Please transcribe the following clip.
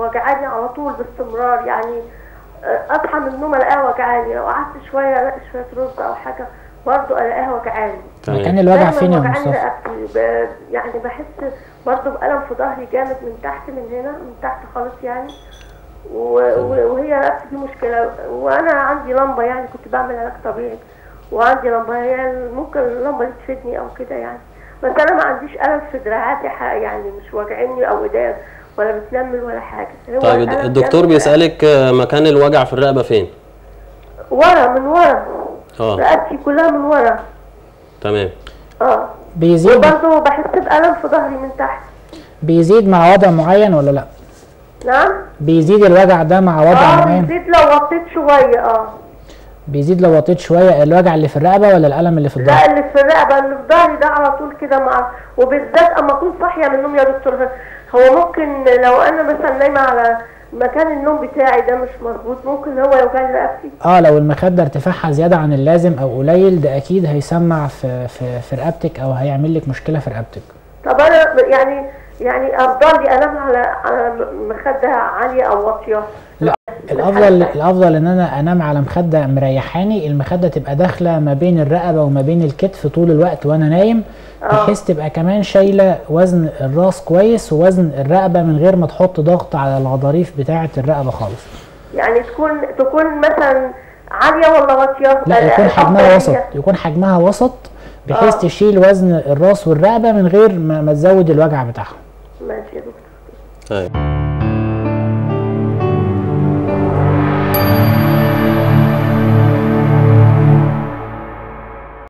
وجعاني على طول باستمرار يعني آه، اصحى من النوم الاقيها وجعاني لو قعدت شويه الاقي شويه رز او حاجه برضه الاقيها وجعاني مكان تمام الوجع دايماً فين يا وجعاني مصطفى رقبتي ب- يعني بحس برضه بألم في ظهري جامد من تحت من هنا من تحت خالص يعني و- و- وهي رقبتي دي مشكلة وأنا عندي لمبة يعني كنت بعمل علاج طبيعي وعندي لمبة هي ممكن اللمبة دي تفيدني أو كده يعني بس أنا ما عنديش ألم في دراعاتي ح- يعني مش واجعني أو إيديا ولا بتنمل ولا حاجة هو طيب الألم الدكتور جامد بيسألك آه، مكان الوجع في الرقبة فين ورا من ورا اه رقبتي كلها من ورا تمام اه بيزيد وبرضه بحس بألم في ظهري من تحت بيزيد مع وضع معين ولا لا نعم بيزيد الوجع ده مع وضع اه معين بيزيد لو وطيت شوية اه بيزيد لو وطيت شويه الوجع اللي في الرقبه ولا الالم اللي في الظهر لا اللي في الرقبة اللي في ظهري ده على طول كده مع وبالذات اما اكون صاحية من النوم يا دكتور هو ممكن لو انا مثلا نايمة على مكان النوم بتاعي ده مش مظبوط ممكن هو يوجعني رقبتي اه لو المخده ارتفاعها زياده عن اللازم او قليل ده اكيد هيسمع في في في رقبتك او هيعمل لك مشكله في رقبتك طب انا يعني يعني افضل لي انام على على مخدة عالية او واطية لا الافضل الافضل ان انا انام على مخده مريحاني المخده تبقى داخله ما بين الرقبه وما بين الكتف طول الوقت وانا نايم بحيث تبقى كمان شايله وزن الراس كويس ووزن الرقبه من غير ما تحط ضغط على الغضاريف بتاعه الرقبه خالص يعني تكون تكون مثلا عالية ولا واطية لا يكون آه، حجمها أفضل وسط لي. يكون حجمها وسط بحيث آه. تشيل وزن الراس والرقبه من غير ما, ما تزود الوجع بتاعهم ماشي يا دكتور طيب